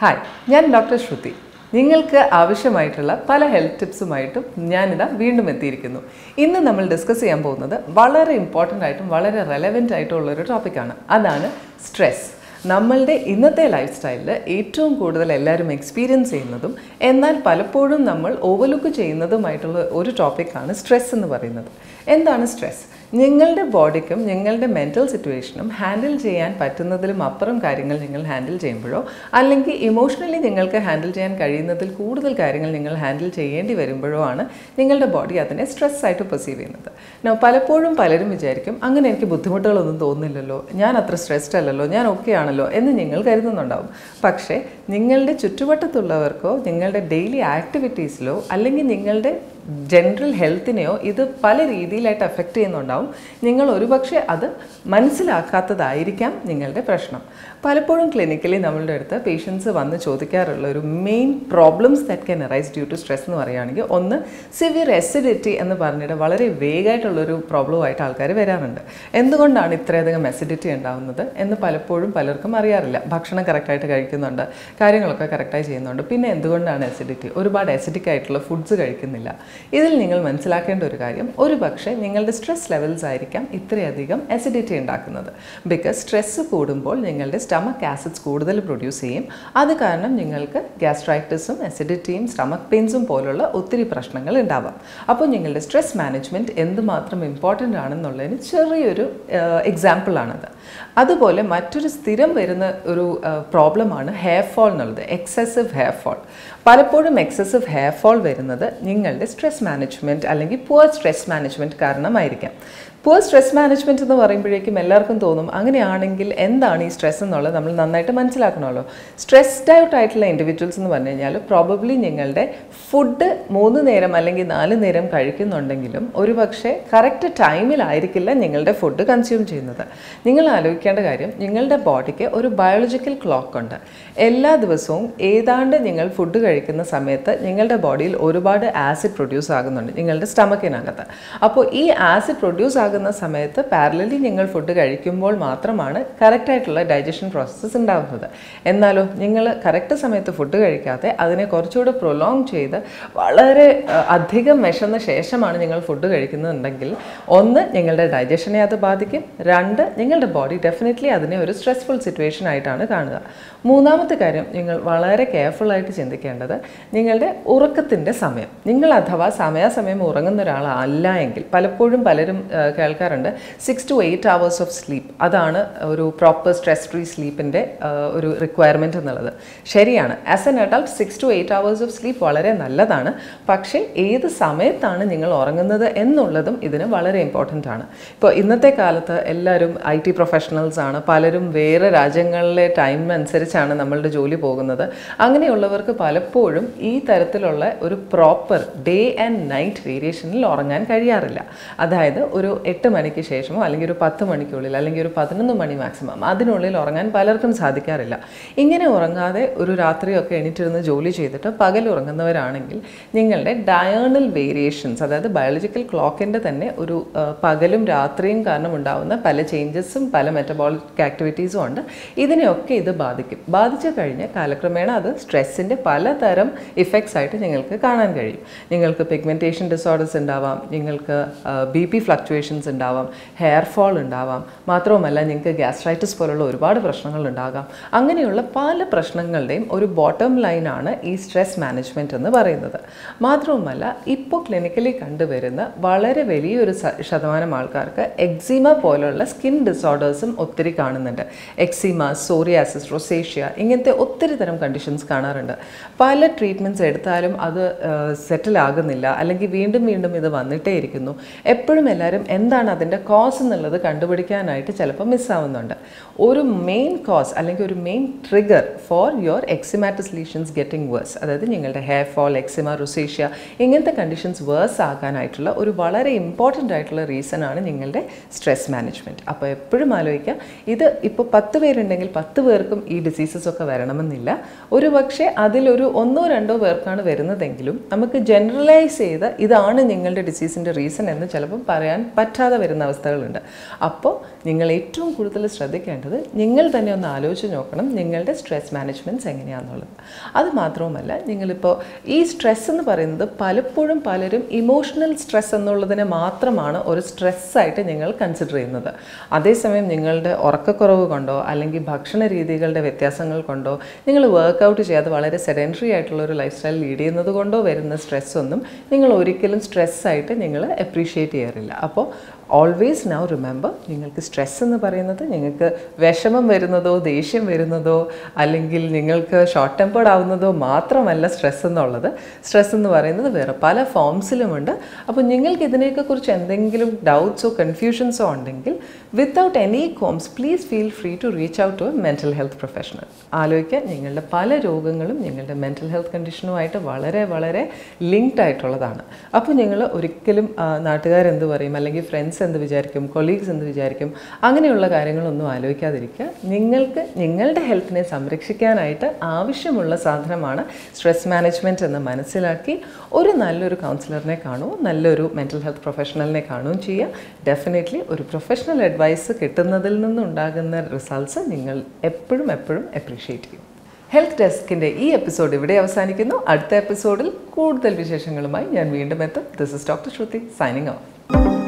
hi ഞാൻ doctor ശ്രുതി നിങ്ങൾക്ക് ആവശ്യമായിട്ടുള്ള പല ഹെൽത്ത് ടിപ്സുമായിട്ടും ഞാനിതാ വീണ്ടും എത്തിയിരിക്കുന്നു ഇന്ന് നമ്മൾ ഡിസ്കസ് ചെയ്യാൻ പോകുന്നത് വളരെ ഇമ്പോർട്ടൻ്റ് ആയിട്ടും വളരെ റെലവെൻ്റ് ആയിട്ടുള്ള ഒരു ടോപ്പിക്കാണ് അതാണ് സ്ട്രെസ് നമ്മളുടെ ഇന്നത്തെ ലൈഫ് സ്റ്റൈലിൽ ഏറ്റവും കൂടുതൽ എല്ലാവരും എക്സ്പീരിയൻസ് ചെയ്യുന്നതും എന്നാൽ പലപ്പോഴും നമ്മൾ ഓവർലുക്ക് ചെയ്യുന്നതുമായിട്ടുള്ള ഒരു ടോപ്പിക്കാണ് സ്ട്രെസ് എന്ന് പറയുന്നത് എന്താണ് സ്ട്രെസ് നിങ്ങളുടെ ബോഡിക്കും നിങ്ങളുടെ മെൻറ്റൽ സിറ്റുവേഷനും ഹാൻഡിൽ ചെയ്യാൻ പറ്റുന്നതിലും അപ്പുറം കാര്യങ്ങൾ നിങ്ങൾ ഹാൻഡിൽ ചെയ്യുമ്പോഴോ അല്ലെങ്കിൽ ഇമോഷണലി നിങ്ങൾക്ക് ഹാൻഡിൽ ചെയ്യാൻ കഴിയുന്നതിൽ കൂടുതൽ കാര്യങ്ങൾ നിങ്ങൾ ഹാൻഡിൽ ചെയ്യേണ്ടി വരുമ്പോഴോ ആണ് നിങ്ങളുടെ ബോഡി അതിനെ സ്ട്രെസ് ആയിട്ട് പെർസീവ് ചെയ്യുന്നത് Now, പലപ്പോഴും പലരും വിചാരിക്കും അങ്ങനെ എനിക്ക് ബുദ്ധിമുട്ടുകളൊന്നും തോന്നുന്നില്ലല്ലോ ഞാൻ അത്ര സ്ട്രെസ്ഡ് അല്ലല്ലോ ഞാൻ ഓക്കെ ആണല്ലോ എന്ന് നിങ്ങൾ കരുതുന്നുണ്ടാവും പക്ഷേ നിങ്ങളുടെ ചുറ്റുവട്ടത്തുള്ളവർക്കോ നിങ്ങളുടെ ഡെയിലി ആക്ടിവിറ്റീസിലോ അല്ലെങ്കിൽ നിങ്ങളുടെ ജനറൽ ഹെൽത്തിനെയോ ഇത് പല രീതിയിലായിട്ട് എഫക്റ്റ് ചെയ്യുന്നുണ്ടാവും നിങ്ങൾ ഒരുപക്ഷെ അത് മനസ്സിലാക്കാത്തതായിരിക്കാം നിങ്ങളുടെ പ്രശ്നം പലപ്പോഴും ക്ലിനിക്കലി നമ്മളുടെ അടുത്ത് പേഷ്യൻസ് വന്ന് ചോദിക്കാറുള്ള ഒരു main problems that can arise due to stress എന്ന് പറയുകയാണെങ്കിൽ ഒന്ന് സിവിയർ എസിഡിറ്റി എന്ന് പറഞ്ഞിട്ട് വളരെ വേഗമായിട്ടുള്ളൊരു പ്രോബ്ലമായിട്ട് ആൾക്കാർ വരാറുണ്ട് എന്തുകൊണ്ടാണ് ഇത്രയധികം എസിഡിറ്റി ഉണ്ടാകുന്നത് എന്ന് പലപ്പോഴും പലർക്കും അറിയാറില്ല ഭക്ഷണം കറക്റ്റായിട്ട് കഴിക്കുന്നുണ്ട് കാര്യങ്ങളൊക്കെ കറക്റ്റായി ചെയ്യുന്നുണ്ട് പിന്നെ എന്തുകൊണ്ടാണ് എസിഡിറ്റി ഒരുപാട് എസിഡിക് ആയിട്ടുള്ള ഫുഡ്സ് കഴിക്കുന്നില്ല ഇതിൽ നിങ്ങൾ മനസ്സിലാക്കേണ്ട ഒരു കാര്യം ഒരു പക്ഷേ നിങ്ങളുടെ സ്ട്രെസ് ലെവൽസ് ആയിരിക്കാം ഇത്രയധികം എസിഡിറ്റി ഉണ്ടാക്കുന്നത് ബിക്കോസ് സ്ട്രെസ്സ് കൂടുമ്പോൾ നിങ്ങളുടെ സ്റ്റമക്ക് ആസിഡ്സ് കൂടുതൽ പ്രൊഡ്യൂസ് ചെയ്യും അത് കാരണം നിങ്ങൾക്ക് ഗ്യാസ്ട്രൈറ്റിസും എസിഡിറ്റിയും സ്റ്റമക്ക് പെയിൻസും പോലുള്ള ഒത്തിരി പ്രശ്നങ്ങൾ ഉണ്ടാവാം അപ്പോൾ നിങ്ങളുടെ സ്ട്രെസ് മാനേജ്മെൻറ്റ് എന്തുമാത്രം ഇമ്പോർട്ടൻ്റ് ആണെന്നുള്ളതിന് ചെറിയൊരു എക്സാമ്പിളാണത് അതുപോലെ മറ്റൊരു സ്ഥിരം വരുന്ന ഒരു പ്രോബ്ലമാണ് ഹെയർ ഫോൾ എന്നുള്ളത് എക്സസീവ് ഹെയർ ഫോൾ പലപ്പോഴും എക്സസീവ് ഹെയർ ഫോൾ വരുന്നത് നിങ്ങളുടെ സ്ട്രെസ് മാനേജ്മെൻറ്റ് അല്ലെങ്കിൽ പുവർ സ്ട്രെസ് മാനേജ്മെൻറ്റ് കാരണമായിരിക്കാം പുവർ സ്ട്രെസ് മാനേജ്മെൻറ്റ് എന്ന് പറയുമ്പോഴേക്കും എല്ലാവർക്കും തോന്നും അങ്ങനെയാണെങ്കിൽ എന്താണ് ഈ സ്ട്രെസ് എന്നുള്ളത് നമ്മൾ നന്നായിട്ട് മനസ്സിലാക്കണമല്ലോ സ്ട്രെസ്ഡ് ഔട്ട് ആയിട്ടുള്ള ഇൻഡിവിജ്വൽസ് എന്ന് പറഞ്ഞു കഴിഞ്ഞാൽ പ്രോബബ്ലി നിങ്ങളുടെ ഫുഡ് മൂന്ന് നേരം അല്ലെങ്കിൽ നാല് നേരം കഴിക്കുന്നുണ്ടെങ്കിലും ഒരുപക്ഷെ കറക്റ്റ് ടൈമിലായിരിക്കില്ല നിങ്ങളുടെ ഫുഡ് കൺസ്യൂം ചെയ്യുന്നത് നിങ്ങൾ ആലോചിക്കേണ്ട കാര്യം നിങ്ങളുടെ ബോഡിക്ക് ഒരു ബയോളജിക്കൽ ക്ലോക്ക് ഉണ്ട് എല്ലാ ദിവസവും ഏതാണ്ട് നിങ്ങൾ ഫുഡ് കഴിക്കുന്ന സമയത്ത് നിങ്ങളുടെ ബോഡിയിൽ ഒരുപാട് ആസിഡ് പ്രൊഡ്യൂസ് ആകുന്നുണ്ട് നിങ്ങളുടെ സ്റ്റമക്കിനകത്ത് അപ്പോൾ ഈ ആസിഡ് പ്രൊഡ്യൂസ് ആകുന്ന സമയത്ത് പാരലലി നിങ്ങൾ ഫുഡ് കഴിക്കുമ്പോൾ മാത്രമാണ് കറക്റ്റായിട്ടുള്ള ഡൈജഷൻ പ്രോസസ്സസ് ഉണ്ടാകുന്നത് എന്നാലോ നിങ്ങൾ കറക്റ്റ് സമയത്ത് ഫുഡ് കഴിക്കാതെ അതിനെ കുറച്ചുകൂടെ പ്രൊലോങ് ചെയ്ത് വളരെ അഹ്, അധികം വിശന്ന ശേഷമാണ് നിങ്ങൾ ഫുഡ് കഴിക്കുന്നുണ്ടെങ്കിൽ ഒന്ന് നിങ്ങളുടെ ഡൈജഷനെ അത് ബാധിക്കും രണ്ട് നിങ്ങളുടെ ബോഡി ഡെഫിനറ്റ്ലി അതിനെ ഒരു സ്ട്രെസ്ഫുൾ സിറ്റുവേഷൻ ആയിട്ടാണ് കാണുക മൂന്നാമത്തെ കാര്യം നിങ്ങൾ വളരെ കെയർഫുൾ ആയിട്ട് ചിന്തിക്കേണ്ടത് നിങ്ങളുടെ ഉറക്കത്തിൻ്റെ സമയം നിങ്ങൾ അഥവാ സമയാസമയം ഉറങ്ങുന്ന ഒരാളല്ല എങ്കിൽ പലപ്പോഴും പലരും ആ, കേൾക്കാറുണ്ട് six to eight hours of sleep അതാണ് ഒരു പ്രോപ്പർ സ്ട്രെസ് ഫ്രീ സ്ലീപ്പിൻ്റെ ഒരു റിക്വയർമെൻറ്റ് എന്നുള്ളത് ശരിയാണ് as an adult six to eight hours of sleep വളരെ നല്ലതാണ് പക്ഷേ ഏത് സമയത്താണ് നിങ്ങൾ ഉറങ്ങുന്നത് എന്നുള്ളതും ഇതിന് വളരെ ഇമ്പോർട്ടൻ്റ് ആണ് ഇപ്പോൾ ഇന്നത്തെ കാലത്ത് എല്ലാവരും ഐ ടി പ്രൊഫഷണൽസ് ആണ് പലരും വേറെ രാജ്യങ്ങളിലെ ടൈം അനുസരിച്ചാണ് നമ്മളുടെ ജോലി പോകുന്നത് അങ്ങനെയുള്ളവർക്ക് പലപ്പോഴും ഈ തരത്തിലുള്ള ഒരു പ്രോപ്പർ ഡേ ആൻഡ് നൈറ്റ് വേരിയേഷനിൽ ഉറങ്ങാൻ കഴിയാറില്ല അതായത് ഒരു എട്ട് മണിക്ക് ശേഷമോ അല്ലെങ്കിൽ ഒരു പത്ത് മണിക്കുള്ളിൽ അല്ലെങ്കിൽ ഒരു പതിനൊന്ന് മണി മാക്സിമം അതിനുള്ളിൽ ഉറങ്ങാൻ പലർക്കും സാധിക്കാറില്ല ഇങ്ങനെ ഉറങ്ങാതെ ഒരു രാത്രിയൊക്കെ എണീറ്റിരുന്ന് ജോലി ചെയ്തിട്ട് പകൽ ഉറങ്ങുന്നവരാണെങ്കിൽ നിങ്ങളുടെ ഡയണൽ വേരിയേഷൻസ് അതായത് ബയോളജിക്കൽ ക്ലോക്കിൻ്റെ തന്നെ ഒരു ആ, പകലും രാത്രിയും കാരണം ഉണ്ടാകുന്ന പല ചേഞ്ചസും പല മെറ്റബോളിക് ആക്ടിവിറ്റീസും ഉണ്ട് ഇതിനെയൊക്കെ ഇത് ബാധിക്കും ബാധിച്ചു കഴിഞ്ഞ് കാലക്രമേണ അത് സ്ട്രെസ്സിൻ്റെ പലതരം ഇഫക്ട്സ് ആയിട്ട് നിങ്ങൾക്ക് കാണാൻ കഴിയും നിങ്ങൾക്ക് പിഗ്മെൻറ്റേഷൻ ഡിസോർഡേഴ്സ് ഉണ്ടാവാം നിങ്ങൾക്ക് ബി പി ഫ്ലക്ച്വേഷൻസ് ഉണ്ടാവാം ഹെയർ ഫോൾ ഉണ്ടാവാം മാത്രവുമല്ല നിങ്ങൾക്ക് ഗ്യാസ്ട്രൈറ്റിസ് പോലുള്ള ഒരുപാട് പ്രശ്നങ്ങൾ ഉണ്ടാകാം അങ്ങനെയുള്ള പല പ്രശ്നങ്ങളുടെയും ഒരു ബോട്ടം ലൈനാണ് ഈ സ്ട്രെസ് മാനേജ്മെൻറ്റ് എന്ന് പറയുന്നത് മാത്രവുമല്ല ഇപ്പോൾ ക്ലിനിക്കലി കണ്ടുവരുന്ന വളരെ വലിയൊരു സ- ശതമാനം ആൾക്കാർക്ക് എക്സിമ പോലുള്ള സ്കിൻ ഡിസോർഡേഴ്സും ഒത്തിരി കാണുന്നുണ്ട് എക്സിമ സോറിയാസിസ് റൊസേഷ്യ ഇങ്ങനത്തെ ഒത്തിരി തരം കണ്ടീഷൻസ് കാണാറുണ്ട് പല ട്രീറ്റ്മെൻറ്റ്സ് എടുത്താലും അത് സെറ്റിൽ ആകുന്നില്ല അല്ലെങ്കിൽ വീണ്ടും വീണ്ടും ഇത് വന്നിട്ടേ ഇരിക്കുന്നു എപ്പോഴും എല്ലാവരും എന്താണ് അതിൻ്റെ കോസ് എന്നുള്ളത് കണ്ടുപിടിക്കാനായിട്ട് ചിലപ്പോൾ മിസ്സാവുന്നുണ്ട് ഒരു മെയിൻ കോസ് അല്ലെങ്കിൽ ഒരു main trigger for your eczematous lesions getting worse അതായത് നിങ്ങളുടെ ഹെയർ ഫോൾ എക്സിമ റുസേഷ്യ ഇങ്ങനത്തെ കണ്ടീഷൻസ് വേഴ്സ് ആകാനായിട്ടുള്ള ഒരു വളരെ ഇമ്പോർട്ടൻ്റ് ആയിട്ടുള്ള റീസൺ ആണ് നിങ്ങളുടെ സ്ട്രെസ് മാനേജ്മെൻറ്റ് അപ്പോൾ എപ്പോഴും ആലോചിക്കുക ഇത് ഇപ്പോൾ പത്ത് പേരുണ്ടെങ്കിൽ പത്ത് പേർക്കും ഈ ഡിസീസസ് ഒക്കെ വരണമെന്നില്ല ഒരു പക്ഷേ അതിലൊരു ഒന്നോ രണ്ടോ പേർക്കാണ് വരുന്നതെങ്കിലും നമുക്ക് ജനറലൈസ് ചെയ്ത് ഇതാണ് നിങ്ങളുടെ ഡിസീസിൻ്റെ റീസൺ എന്ന് ചിലപ്പം പറയാൻ പറ്റും പറ്റാതെ വരുന്ന അവസ്ഥകളുണ്ട് അപ്പോൾ നിങ്ങൾ ഏറ്റവും കൂടുതൽ ശ്രദ്ധിക്കേണ്ടത് നിങ്ങൾ തന്നെ ഒന്ന് ആലോചിച്ച് നോക്കണം നിങ്ങളുടെ സ്ട്രെസ് മാനേജ്മെൻറ്റ്സ് എങ്ങനെയാണെന്നുള്ളത് അത് മാത്രവുമല്ല നിങ്ങളിപ്പോൾ ഈ സ്ട്രെസ് എന്ന് പറയുന്നത് പലപ്പോഴും പലരും ഇമോഷണൽ സ്ട്രെസ് എന്നുള്ളതിനെ മാത്രമാണ് ഒരു സ്ട്രെസ്സായിട്ട് നിങ്ങൾ കൺസിഡർ ചെയ്യുന്നത് അതേസമയം നിങ്ങളുടെ ഉറക്കക്കുറവ് കൊണ്ടോ അല്ലെങ്കിൽ ഭക്ഷണ രീതികളുടെ വ്യത്യാസങ്ങൾ കൊണ്ടോ നിങ്ങൾ വർക്കൗട്ട് ചെയ്യാതെ വളരെ സെഡൻറ്ററി ആയിട്ടുള്ള ഒരു ലൈഫ് സ്റ്റൈൽ ലീഡ് ചെയ്യുന്നത് കൊണ്ടോ വരുന്ന സ്ട്രെസ് ഒന്നും നിങ്ങൾ ഒരിക്കലും സ്ട്രെസ്സായിട്ട് നിങ്ങൾ അപ്രീഷിയേറ്റ് ചെയ്യാറില്ല അപ്പോൾ ഓൾവേസ് നൗ റിമെമ്പർ നിങ്ങൾക്ക് സ്ട്രെസ് എന്ന് പറയുന്നത് നിങ്ങൾക്ക് വിഷമം വരുന്നതോ ദേഷ്യം വരുന്നതോ അല്ലെങ്കിൽ നിങ്ങൾക്ക് ഷോർട്ട് ടെമ്പേർഡ് ആവുന്നതോ മാത്രമല്ല സ്ട്രെസ് എന്നുള്ളത് സ്ട്രെസ് എന്ന് പറയുന്നത് വേറെ പല ഫോംസിലുമുണ്ട് അപ്പോൾ നിങ്ങൾക്ക് ഇതിനെയൊക്കെ കുറിച്ച് എന്തെങ്കിലും ഡൗട്ട്സോ കൺഫ്യൂഷൻസോ ഉണ്ടെങ്കിൽ without any qualms please feel free to reach out to a mental health professional ആലോചിക്കാൻ നിങ്ങളുടെ പല രോഗങ്ങളും നിങ്ങളുടെ മെൻറ്റൽ ഹെൽത്ത് കണ്ടീഷനുമായിട്ട് വളരെ വളരെ ലിങ്ക്ഡ് ആയിട്ടുള്ളതാണ് അപ്പോൾ നിങ്ങൾ ഒരിക്കലും ആ, നാട്ടുകാരെന്ത് പറയും അല്ലെങ്കിൽ ഫ്രണ്ട്സ് എന്ത് വിചാരിക്കും കൊളീഗ്സ് എന്ത് വിചാരിക്കും അങ്ങനെയുള്ള കാര്യങ്ങളൊന്നും ആലോചിക്കാതിരിക്കുക നിങ്ങൾക്ക് നിങ്ങളുടെ ഹെൽത്തിനെ സംരക്ഷിക്കാനായിട്ട് ആവശ്യമുള്ള സാധനമാണ് സ്ട്രെസ് മാനേജ്മെൻറ്റ് എന്ന് മനസ്സിലാക്കി ഒരു നല്ലൊരു കൗൺസിലറിനെ കാണുമോ നല്ലൊരു മെൻറ്റൽ ഹെൽത്ത് പ്രൊഫഷണലിനെ കാണുകയും ചെയ്യുക ഡെഫിനറ്റ്ലി ഒരു പ്രൊഫഷണൽ അഡ്വൈസ് കിട്ടുന്നതിൽ നിന്നുണ്ടാകുന്ന റിസൾട്ട്സ് നിങ്ങൾ എപ്പോഴും എപ്പോഴും അപ്രീഷിയേറ്റ് ചെയ്യും ഹെൽത്ത് ഡെസ്കിൻ്റെ ഈ എപ്പിസോഡ് ഇവിടെ അവസാനിക്കുന്നു അടുത്ത എപ്പിസോഡിൽ കൂടുതൽ വിശേഷങ്ങളുമായി ഞാൻ വീണ്ടും എത്തും this is doctor Shruti signing of